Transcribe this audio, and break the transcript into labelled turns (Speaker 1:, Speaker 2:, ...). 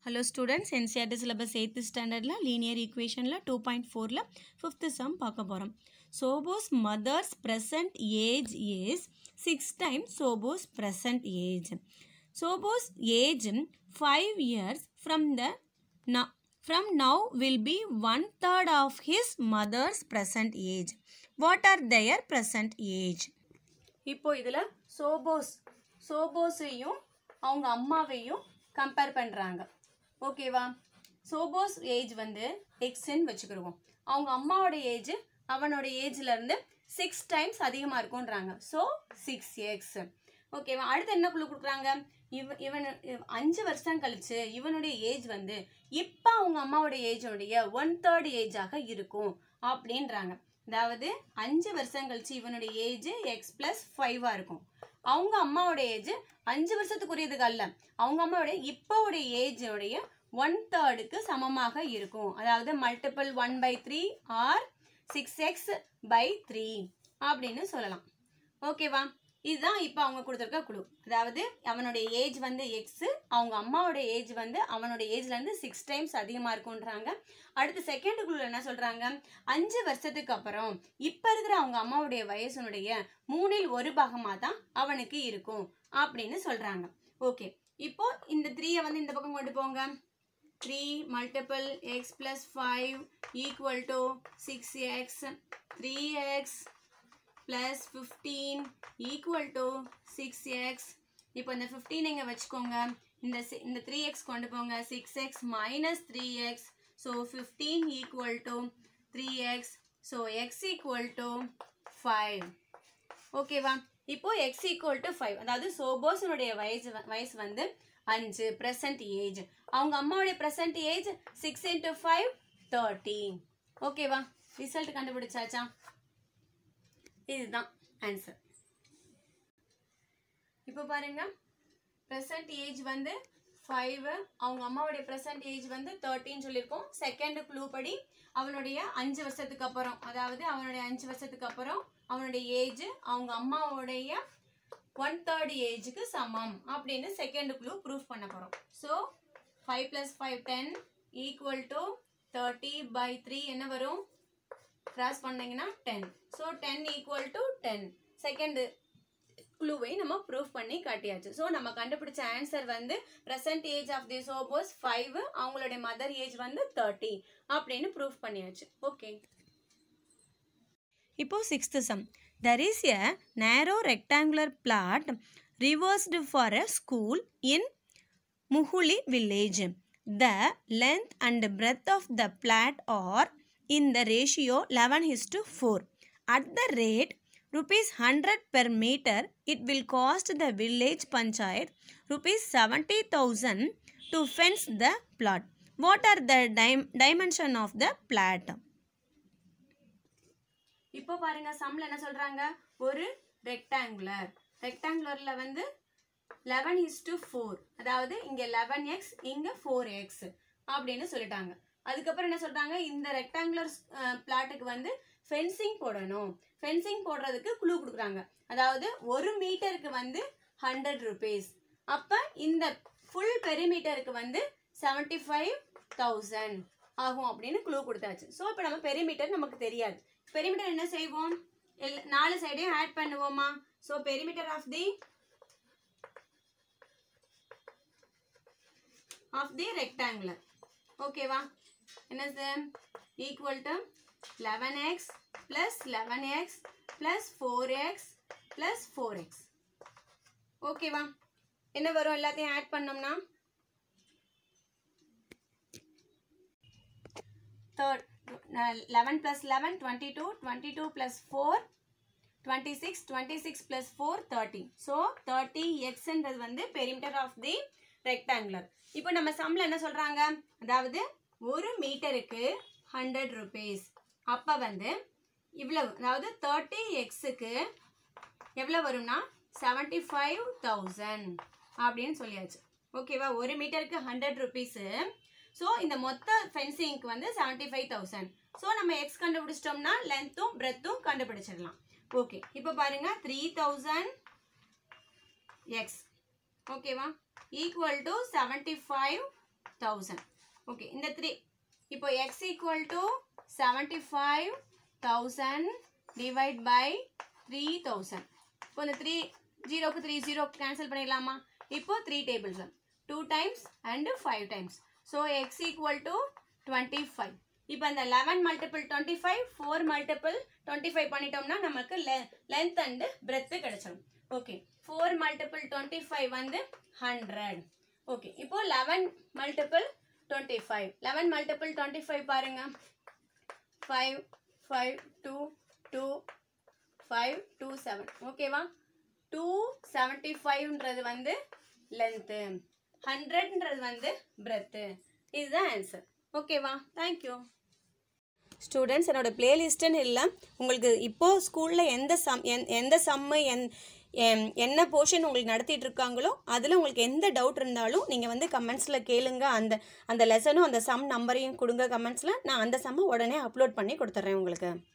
Speaker 1: Hello students NCERT syllabus eighth ஸ்டாண்டர்டில் linear ஈக்குவேஷனில் two point ஃபோரில் ஃபிஃப்த்து சம் பார்க்க போகிறோம் Shobo's mother's present age is six time Shobo's present age Shobo's age five years from the from now will be one third of his mother's present age what are their present age இப்போ இதில் சோபோஸ் சோபோஸையும் அவங்க அம்மாவையும் compare பண்ணுறாங்க ஓகேவா சோபோஸ் age வந்து எக்ஸ்ன்னு வச்சுக்கிடுவோம் அவங்க அம்மாவோட ஏஜ் அவனோட ஏஜ்லேருந்து சிக்ஸ் டைம்ஸ் அதிகமாக இருக்கும்ன்றாங்க ஸோ சிக்ஸ் எக்ஸ் ஓகேவா அடுத்து என்ன குழு கொடுக்குறாங்க இவ இவன் இவ- அஞ்சு வருஷம் கழிச்சு இவனுடைய ஏஜ் வந்து இப்போ அவங்க அம்மாவோட ஏஜோடைய ஒன் தேர்ட் ஏஜாக இருக்கும் அப்படின்றாங்க அதாவது அஞ்சு வருஷம் கழிச்சு இவனுடைய ஏஜ் எக்ஸ் பிளஸ் ஃபைவாக இருக்கும் அவங்க அம்மாவோட ஏஜ் அஞ்சு வருஷத்துக்குரியதுக்கு அல்ல அவங்க அம்மாவோட இப்போவுடைய ஏஜோடைய ஒன் தேர்டுக்கு சமமாக இருக்கும் அதாவது multiple one by three or six X by three அப்படின்னு சொல்லலாம் ஓகேவா இதுதான் இப்போ அவங்க கொடுத்துருக்க குழு அதாவது அவனுடைய ஏஜ் வந்து எக்ஸ் அவங்க அம்மாவோட ஏஜ் வந்து அவனோட ஏஜ்லேருந்து சிக்ஸ் டைம்ஸ் அதிகமாக இருக்கும்ன்றாங்க அடுத்து செகண்ட் குழுவில் என்ன சொல்கிறாங்க அஞ்சு வருஷத்துக்கு அப்புறம் இப்போ இருக்கிற அவங்க அம்மாவுடைய வயசுனுடைய மூணில் ஒரு பாகமாக தான் அவனுக்கு இருக்கும் அப்படின்னு சொல்கிறாங்க ஓகே இப்போ இந்த த்ரீயை வந்து இந்த பக்கம் கொண்டு போங்க three multiple X plus five equal to six X three X plus fifteen equal to six X இப்போ இந்த ஃபிஃப்டீன் இங்கே வச்சுக்கோங்க இந்த si- இந்த த்ரீ எக்ஸ் கொண்டு போங்க six X minus three X so fifteen equal to three X so X equal to five ஓகேவா இப்போ எக்ஸ் ஈக்குவல் டு ஃபைவ் அதாவது சோபோஸனுடைய வயசு வ- வயசு வந்து அஞ்சு ப்ரெசன்ட் ஏஜ் அவங்க அம்மாவுடைய present age six into five thirty ஓகேவா ரிசல்ட் கண்டுபிடிச்சாச்சா இதுதான் ஆன்சர் இப்போ பாருங்க ப்ரெசன்ட் ஏஜ் வந்து ஃபைவ் அவங்க அம்மாவுடைய ப்ரெசன்ட் ஏஜ் வந்து தேர்ட்டின்னு சொல்லியிருக்கோம் செகண்ட் க்ளூ படி அவனுடைய அஞ்சு வருஷத்துக்கு அப்புறம் அதாவது அவனுடைய அஞ்சு வருஷத்துக்கு அப்புறம் அவனுடைய ஏஜ் அவங்க அம்மாவுடைய ஒன் தேர்ட் ஏஜுக்கு சமம் அப்படின்னு செகண்ட் க்ளூ ப்ரூஃப் பண்ண போகிறோம் so five plus five ten equal to thirty by three என்ன வரும் கிராஸ் பண்ணீங்கன்னா ten so ten equal to ten second க்ளூவை நம்ம ப்ரூஃப் பண்ணி காட்டியாச்சு ஸோ நம்ம கண்டுபிடிச்ச ஆன்சர் வந்து present age of the Shobo's five அவங்களுடைய மதர் ஏஜ் வந்து தேர்ட்டி அப்படின்னு ப்ரூஃப் பண்ணியாச்சு ஓகே இப்போ sixth sum there is a narrow rectangular plot reversed for a school in Muhuli village. The length and breadth of the plat are in the ratio 11 is to 4. At the rate rupees 100 per meter, it will cost the village panchayat rupees 70,000 to fence the plot. What are the dim- dimension of the plat? இப்போ பாருங்க சம்ல என்ன சொல்றாங்க ஒரு rectangular ரெக்டாங்குலர்ல வந்து eleven is to four அதாவது இங்கே eleven X இங்கே four X அப்படின்னு சொல்லிட்டாங்க அதுக்கப்புறம் என்ன சொல்கிறாங்க இந்த ரெக்டாங்குலர் பிளாட்டுக்கு வந்து ஃபென்சிங் போடணும் ஃபென்சிங் போடுறதுக்கு குழு கொடுக்குறாங்க அதாவது ஒரு மீட்டருக்கு வந்து ஹண்ட்ரட் ருபீஸ் அப்போ இந்த ஃபுல் பெரிமீட்டருக்கு வந்து செவன்ட்டி ஃபைவ் தௌசண்ட் ஆகும் அப்படின்னு குழு கொடுத்தாச்சு ஸோ இப்போ நம்ம பெரிமீட்டர் நமக்கு தெரியாது பெரிமீட்டர் என்ன செய்வோம் எல் நாலு சைடையும் ஆட் பண்ணுவோமா so perimeter of the of the rectangular ஓகேவா என்னது equal to eleven X plus eleven X plus four X plus four X ஓகேவா என்ன வரும் எல்லாத்தையும் ஆட் பண்ணோம்னா third eleven plus eleven twenty two twenty two plus four twenty six twenty six plus four thirty so thirty எக்ஸ்ன்றது வந்து perimeter of the rectangular இப்போ நம்ம சம்மில் என்ன சொல்கிறாங்க அதாவது ஒரு மீட்டருக்கு ஹண்ட்ரட் ருபீஸ் அப்போ வந்து இவ்வளவு அதாவது தேர்ட்டி எக்ஸுக்கு எவ்வளோ வரும்னா செவன்ட்டி ஃபைவ் தௌசண்ட் அப்படின்னு சொல்லியாச்சு ஓகேவா ஒரு மீட்டருக்கு ஹண்ட்ரட் ருபீஸு ஸோ இந்த மொத்த ஃபென்சிங்க்கு வந்து செவன்ட்டி ஃபைவ் தௌசண்ட் ஸோ நம்ம எக்ஸ் கண்டுபிடிச்சிட்டோம்னா லென்த்தும் பிரெத்தும் கண்டுபிடிச்சிடலாம் ஓகே இப்போ பாருங்க த்ரீ தௌசண்ட் எக்ஸ் ஓகேவா equal to seventy five thousand okay இந்த த்ரீ இப்போ X equal to seventy five thousand divide by three thousand இப்போ இந்த த்ரீ ஜீரோக்கு த்ரீ ஜீரோ கேன்சல் பண்ணிடலாமா இப்போ three tables two times and five times so X equal to twenty five இப்போ இந்த eleven multiple twenty five four multiple twenty five பண்ணிட்டோம்னா நமக்கு length and breadth கிடைச்சிடும் okay four multiple twenty five வந்து hundred okay இப்போ eleven multiple twenty five eleven multiple twenty five பாருங்க five five two two five two seven ஓகேவா two seventy ஃபைவ்ன்றது வந்து length ஹண்ட்ரட்ன்றது வந்து பிரெத்து இதுதான் ஆன்சர் ஓகேவா தேங்க்யூ ஸ்டூடெண்ட்ஸ் என்னோட பிளேலிஸ்ட்டுன்னு இல்லை உங்களுக்கு இப்போது ஸ்கூலில் எந்த சம் எந் எந்த சம்மு என் எம், என்ன போர்ஷன் உங்களுக்கு நடத்திட்டு இருக்காங்களோ அதில் உங்களுக்கு எந்த டவுட் இருந்தாலும் நீங்கள் வந்து கமெண்ட்ஸில் கேளுங்க அந்த அந்த லெசனும் அந்த சம் நம்பரையும் கொடுங்க கமெண்ட்ஸில் நான் அந்த சம்மை உடனே அப்லோட் பண்ணி கொடுத்துட்றேன் உங்களுக்கு